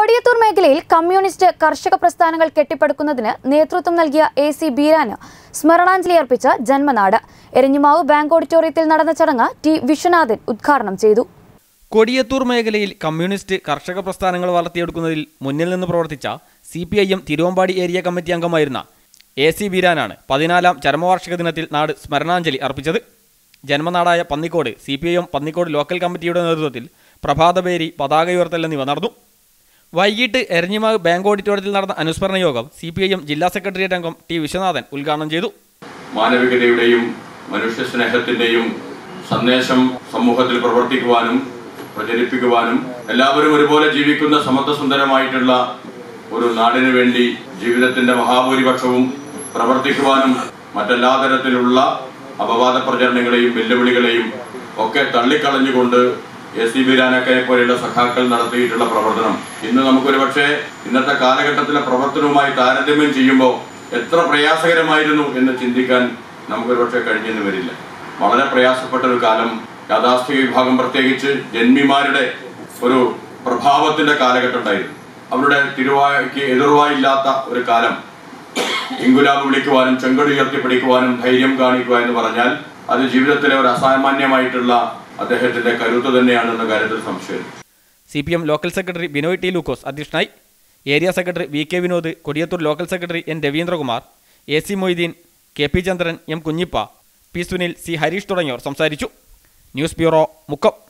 കൊടിയത്തൂർ മേഖലയിൽ കമ്മ്യൂണിസ്റ്റ് കർഷക പ്രസ്ഥാനങ്ങൾ കെട്ടിപ്പടുക്കുന്നതിന് നേതൃത്വം നൽകിയ എ സി ബീരാന് സ്മരണാഞ്ജലി അർപ്പിച്ച ജന്മനാട് എരഞ്ഞിമാവ് ബാങ്ക് ഓഡിറ്റോറിയത്തിൽ നടന്ന ചടങ്ങ് ടി വിശ്വനാഥൻ ഉദ്ഘാടനം ചെയ്തു കൊടിയത്തൂർ മേഖലയിൽ കമ്മ്യൂണിസ്റ്റ് കർഷക പ്രസ്ഥാനങ്ങൾ വളർത്തിയെടുക്കുന്നതിൽ മുന്നിൽ നിന്ന് പ്രവർത്തിച്ച C P I M Thiruvambady area committee അംഗമായിരുന്ന എ സി ബീരാനാണ് പതിനാലാം ചരമവാർഷിക ദിനത്തിൽ നാട് സ്മരണാഞ്ജലി അർപ്പിച്ചത് ജന്മനാടായ Pannikode C P I M Pannikode local കമ്മിറ്റിയുടെ നേതൃത്വത്തിൽ പ്രഭാതപേരി പതാക ഉയർത്തൽ എന്നിവ നടന്നു വൈകിട്ട് എരഞ്ഞിമാവ് ബാങ്ക് ഓഡിറ്റോറിയത്തിൽ നടന്ന അനുസ്മരണ യോഗം സി പി ഐ എം ജില്ലാ സെക്രട്ടേറിയറ്റ് അംഗം ടി വിശ്വനാഥൻ ഉദ്ഘാടനം ചെയ്തു മാനവികതയുടെയും മനുഷ്യ സ്നേഹത്തിന്റെയും സന്ദേശം സമൂഹത്തിൽ പ്രവർത്തിക്കുവാനും പ്രചരിപ്പിക്കുവാനും എല്ലാവരും ഒരുപോലെ ജീവിക്കുന്ന സമത്വസുന്ദരമായിട്ടുള്ള ഒരു നാടിനു വേണ്ടി ജീവിതത്തിന്റെ മഹാഭൂരിപക്ഷവും പ്രവർത്തിക്കുവാനും മറ്റെല്ലാ തരത്തിലുള്ള അപവാദ പ്രചരണങ്ങളെയും വെല്ലുവിളികളെയും ഒക്കെ തള്ളിക്കളഞ്ഞുകൊണ്ട് എ സി ബിരാനൊക്കെ പോലെയുള്ള സഖാക്കൾ നടത്തിയിട്ടുള്ള പ്രവർത്തനം ഇന്ന് നമുക്കൊരു പക്ഷേ ഇന്നത്തെ കാലഘട്ടത്തിലെ പ്രവർത്തനവുമായി താരതമ്യം ചെയ്യുമ്പോൾ എത്ര പ്രയാസകരമായിരുന്നു എന്ന് ചിന്തിക്കാൻ നമുക്കൊരു പക്ഷേ കഴിഞ്ഞെന്ന് വരില്ല വളരെ പ്രയാസപ്പെട്ട ഒരു കാലം യാഥാസ്ഥിക വിഭാഗം പ്രത്യേകിച്ച് ജന്മിമാരുടെ ഒരു പ്രഭാവത്തിന്റെ കാലഘട്ടം ഉണ്ടായിരുന്നു അവരുടെ തിരുവായ്ക്ക് എതിർവായില്ലാത്ത ഒരു കാലം ഇങ്കുലാബ് വിളിക്കുവാനും ചെങ്കട് ഉയർത്തി പിടിക്കുവാനും ധൈര്യം കാണിക്കുക എന്ന് പറഞ്ഞാൽ അത് ജീവിതത്തിലെ ഒരു അസാമാന്യമായിട്ടുള്ള അദ്ദേഹത്തിന്റെ കരുത്ത് തന്നെയാണെന്ന കാര്യത്തിൽ സംശയം C P M local secretary Binoy T Lukose അധ്യക്ഷനായി area secretary V K Vinod Kodiyathur local secretary N Raveendrakumar A C Moitheen K P Chandran M Kunhippa P Sunil C Harish തുടങ്ങിയവർ സംസാരിച്ചു ന്യൂസ് ബ്യൂറോ മുക്കം